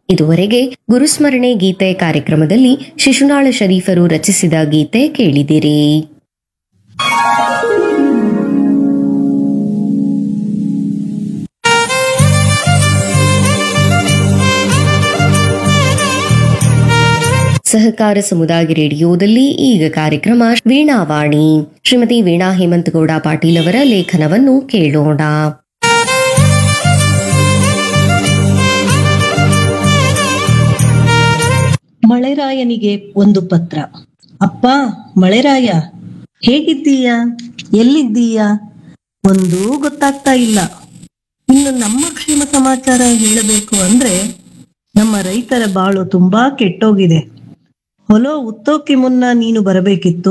ಇದುವರೆಗೆ ಗುರುಸ್ಮರಣೆ ಗೀತೆ ಕಾರ್ಯಕ್ರಮದಲ್ಲಿ ಶಿಶುನಾಳ ಶರೀಫರು ರಚಿಸಿದ ಗೀತೆ ಕೇಳಿದಿರಿ ಸಹಕಾರ ಸಮುದಾಯ ರೇಡಿಯೋದಲ್ಲಿ ಈಗ ಕಾರ್ಯಕ್ರಮ ವೀಣಾವಾಣಿ ಶ್ರೀಮತಿ ವೀಣಾ ಹೇಮಂತಗೌಡ ಪಾಟೀಲ್ ಅವರ ಲೇಖನವನ್ನು ಕೇಳೋಣ ಮಳೆರಾಯನಿಗೆ ಒಂದು ಪತ್ರ ಅಪ್ಪ ಮಳೆರಾಯ ಹೇಗಿದ್ದೀಯ ಎಲ್ಲಿದ್ದೀಯ ಒಂದೂ ಗೊತ್ತಾಗ್ತಾ ಇಲ್ಲ ಇನ್ನು ನಮ್ಮ ಕ್ಷೇಮ ಸಮಾಚಾರ ಹೇಳಬೇಕು ಅಂದ್ರೆ ನಮ್ಮ ರೈತರ ಬಾಳು ತುಂಬಾ ಕೆಟ್ಟೋಗಿದೆ ಹೊಲ ಉತ್ತೋಕೆ ಮುನ್ನ ನೀನು ಬರಬೇಕಿತ್ತು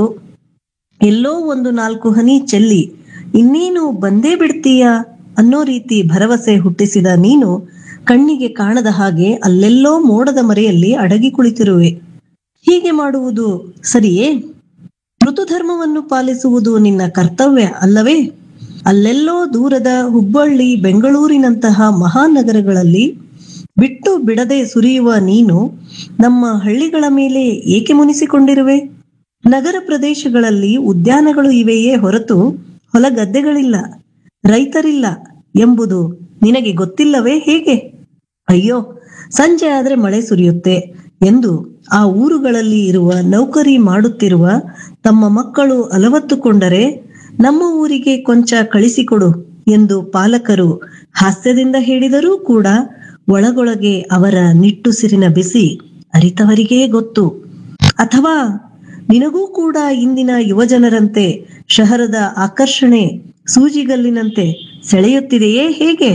ಎಲ್ಲೋ ಒಂದು ನಾಲ್ಕು ಹನಿ ಚೆಲ್ಲಿ ಇನ್ನೇನು ಬಂದೇ ಬಿಡ್ತೀಯ ಅನ್ನೋ ರೀತಿ ಭರವಸೆ ಹುಟ್ಟಿಸಿದ ನೀನು ಕಣ್ಣಿಗೆ ಕಾಣದ ಹಾಗೆ ಅಲ್ಲೆಲ್ಲೋ ಮೋಡದ ಮರೆಯಲ್ಲಿ ಅಡಗಿ ಕುಳಿತಿರುವೆ ಹೀಗೆ ಮಾಡುವುದು ಸರಿಯೇ ಋತುಧರ್ಮವನ್ನು ಪಾಲಿಸುವುದು ನಿನ್ನ ಕರ್ತವ್ಯ ಅಲ್ಲವೇ ಅಲ್ಲೆಲ್ಲೋ ದೂರದ ಹುಬ್ಬಳ್ಳಿ ಬೆಂಗಳೂರಿನಂತಹ ಮಹಾನಗರಗಳಲ್ಲಿ ಬಿಟ್ಟು ಬಿಡದೆ ಸುರಿಯುವ ನೀನು ನಮ್ಮ ಹಳ್ಳಿಗಳ ಮೇಲೆ ಏಕೆ ಮುನಿಸಿಕೊಂಡಿರುವೆ ನಗರ ಪ್ರದೇಶಗಳಲ್ಲಿ ಉದ್ಯಾನಗಳು ಇವೆಯೇ ಹೊರತು ಹೊಲ ಗದ್ದೆಗಳಿಲ್ಲ ರೈತರಿಲ್ಲ ಎಂಬುದು ನಿನಗೆ ಗೊತ್ತಿಲ್ಲವೇ ಹೇಗೆ ಅಯ್ಯೋ ಸಂಜೆ ಆದ್ರೆ ಮಳೆ ಸುರಿಯುತ್ತೆ ಎಂದು ಆ ಊರುಗಳಲ್ಲಿ ಇರುವ ನೌಕರಿ ಮಾಡುತ್ತಿರುವ ತಮ್ಮ ಮಕ್ಕಳು ಅಲವತ್ತುಕೊಂಡರೆ ನಮ್ಮ ಊರಿಗೆ ಕೊಂಚ ಕಳಿಸಿಕೊಡು ಎಂದು ಪಾಲಕರು ಹಾಸ್ಯದಿಂದ ಹೇಳಿದರೂ ಕೂಡ ಒಳಗೊಳಗೆ ಅವರ ನಿಟ್ಟುಸಿರಿನ ಬಿಸಿ ಅರಿತವರಿಗೇ ಗೊತ್ತು ಅಥವಾ ನಿನಗೂ ಕೂಡ ಇಂದಿನ ಯುವಜನರಂತೆ ಶಹರದ ಆಕರ್ಷಣೆ ಸೂಜಿಗಲ್ಲಿನಂತೆ ಸೆಳೆಯುತ್ತಿದೆಯೇ ಹೇಗೆ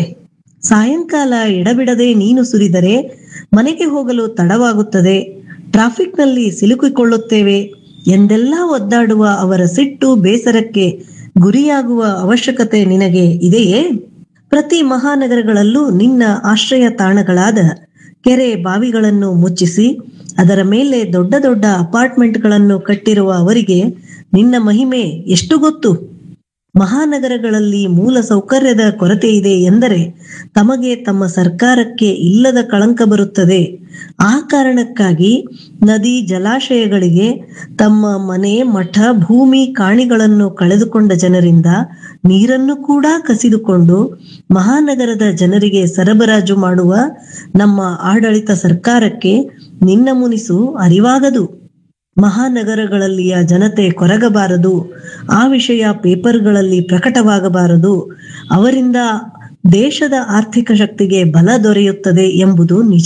ಸಾಯಂಕಾಲ ಎಡಬಿಡದೆ ನೀನು ಸುರಿದರೆ ಮನೆಗೆ ಹೋಗಲು ತಡವಾಗುತ್ತದೆ ಟ್ರಾಫಿಕ್ನಲ್ಲಿ ಸಿಲುಕಿಕೊಳ್ಳುತ್ತೇವೆ ಎಂದೆಲ್ಲ ಒದ್ದಾಡುವ ಅವರ ಸಿಟ್ಟು ಬೇಸರಕ್ಕೆ ಗುರಿಯಾಗುವ ಅವಶ್ಯಕತೆ ನಿನಗೆ ಇದೆಯೇ ಪ್ರತಿ ಮಹಾನಗರಗಳಲ್ಲೂ ನಿನ್ನ ಆಶ್ರಯ ತಾಣಗಳಾದ ಕೆರೆ ಬಾವಿಗಳನ್ನು ಮುಚ್ಚಿಸಿ ಅದರ ಮೇಲೆ ದೊಡ್ಡ ದೊಡ್ಡ ಅಪಾರ್ಟ್ಮೆಂಟ್ಗಳನ್ನು ಕಟ್ಟಿರುವ ಅವರಿಗೆ ನಿನ್ನ ಮಹಿಮೆ ಎಷ್ಟು ಗೊತ್ತು ಮಹಾನಗರಗಳಲ್ಲಿ ಮೂಲ ಸೌಕರ್ಯದ ಕೊರತೆ ಇದೆ ಎಂದರೆ ತಮಗೆ ತಮ್ಮ ಸರ್ಕಾರಕ್ಕೆ ಇಲ್ಲದ ಕಳಂಕ ಬರುತ್ತದೆ ಆ ಕಾರಣಕ್ಕಾಗಿ ನದಿ ಜಲಾಶಯಗಳಿಗೆ ತಮ್ಮ ಮನೆ ಮಠ ಭೂಮಿ ಕಾಣಿಗಳನ್ನು ಕಳೆದುಕೊಂಡ ಜನರಿಂದ ನೀರನ್ನು ಕೂಡ ಕಸಿದುಕೊಂಡು ಮಹಾನಗರದ ಜನರಿಗೆ ಸರಬರಾಜು ಮಾಡುವ ನಮ್ಮ ಆಡಳಿತ ಸರ್ಕಾರಕ್ಕೆ ನಿನ್ನ ಮುನಿಸು ಅರಿವಾಗದು ಮಹಾನಗರಗಳಲ್ಲಿಯ ಜನತೆ ಕೊರಗಬಾರದು ಆ ವಿಷಯ ಪೇಪರ್ಗಳಲ್ಲಿ ಪ್ರಕಟವಾಗಬಾರದು ಅವರಿಂದ ದೇಶದ ಆರ್ಥಿಕ ಶಕ್ತಿಗೆ ಬಲ ದೊರೆಯುತ್ತದೆ ಎಂಬುದು ನಿಜ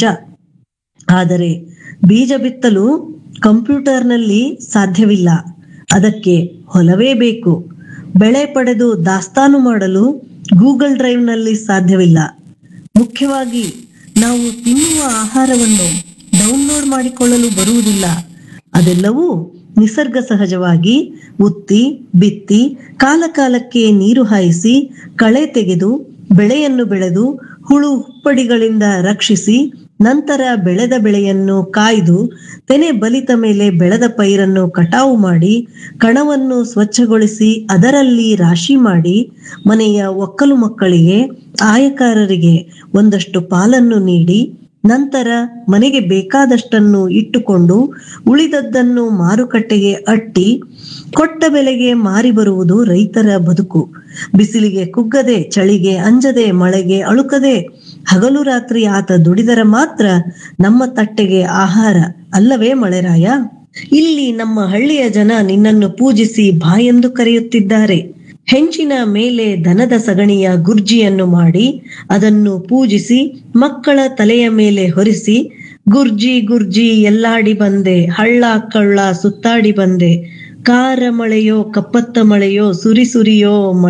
ಆದರೆ ಬೀಜ ಬಿತ್ತಲು ಕಂಪ್ಯೂಟರ್ನಲ್ಲಿ ಸಾಧ್ಯವಿಲ್ಲ ಅದಕ್ಕೆ ಹೊಲವೇ ಬೇಕು ಬೆಳೆ ಪಡೆದು ದಾಸ್ತಾನು ಮಾಡಲು ಗೂಗಲ್ ಡ್ರೈವ್ನಲ್ಲಿ ಸಾಧ್ಯವಿಲ್ಲ ಮುಖ್ಯವಾಗಿ ನಾವು ತಿನ್ನುವ ಆಹಾರವನ್ನು ಡೌನ್ಲೋಡ್ ಮಾಡಿಕೊಳ್ಳಲು ಬರುವುದಿಲ್ಲ ಅದೆಲ್ಲವೂ ನಿಸರ್ಗ ಸಹಜವಾಗಿ ಉತ್ತಿ ಬಿತ್ತಿ ಕಾಲ ಕಾಲಕ್ಕೆ ನೀರು ಹಾಯಿಸಿ ಕಳೆ ತೆಗೆದು ಬೆಳೆಯನ್ನು ಬೆಳೆದು ಹುಳು ಹುಪ್ಪಡಿಗಳಿಂದ ರಕ್ಷಿಸಿ ನಂತರ ಬೆಳೆದ ಬೆಳೆಯನ್ನು ಕಾಯ್ದು ತೆನೆ ಬಲಿತ ಮೇಲೆ ಬೆಳೆದ ಪೈರನ್ನು ಕಟಾವು ಮಾಡಿ ಕಣವನ್ನು ಸ್ವಚ್ಛಗೊಳಿಸಿ ಅದರಲ್ಲಿ ರಾಶಿ ಮಾಡಿ ಮನೆಯ ಒಕ್ಕಲು ಮಕ್ಕಳಿಗೆ ಆಯಕಾರರಿಗೆ ಒಂದಷ್ಟು ಪಾಲನ್ನು ನೀಡಿ ನಂತರ ಮನೆಗೆ ಬೇಕಾದಷ್ಟನ್ನು ಇಟ್ಟುಕೊಂಡು ಉಳಿದದ್ದನ್ನು ಮಾರುಕಟ್ಟೆಗೆ ಅಟ್ಟಿ ಕೊಟ್ಟ ಬೆಲೆಗೆ ಮಾರಿ ಬರುವುದು ರೈತರ ಬದುಕು ಬಿಸಿಲಿಗೆ ಕುಗ್ಗದೆ ಚಳಿಗೆ ಅಂಜದೆ ಮಳೆಗೆ ಅಳುಕದೆ ಹಗಲು ರಾತ್ರಿ ಆತ ದುಡಿದರ ಮಾತ್ರ ನಮ್ಮ ತಟ್ಟೆಗೆ ಆಹಾರ ಅಲ್ಲವೇ ಮಳೆರಾಯ ಇಲ್ಲಿ ನಮ್ಮ ಹಳ್ಳಿಯ ಜನ ನಿನ್ನನ್ನು ಪೂಜಿಸಿ ಬಾಯೆಂದು ಕರೆಯುತ್ತಿದ್ದಾರೆ ಹೆಂಚಿನ ಮೇಲೆ ದನದ ಸಗಣಿಯ ಗುರ್ಜಿಯನ್ನು ಮಾಡಿ ಅದನ್ನು ಪೂಜಿಸಿ ಮಕ್ಕಳ ತಲೆಯ ಮೇಲೆ ಹೊರಿಸಿ ಗುರ್ಜಿ ಗುರ್ಜಿ ಎಲ್ಲಾಡಿ ಬಂದೆ ಹಳ್ಳ ಕಳ್ಳ ಸುತ್ತಾಡಿ ಬಂದೆ ಕಾರ ಮಳೆಯೋ ಕಪ್ಪತ್ತ ಮಳೆಯೋ ಸುರಿ ಸುರಿಯೋ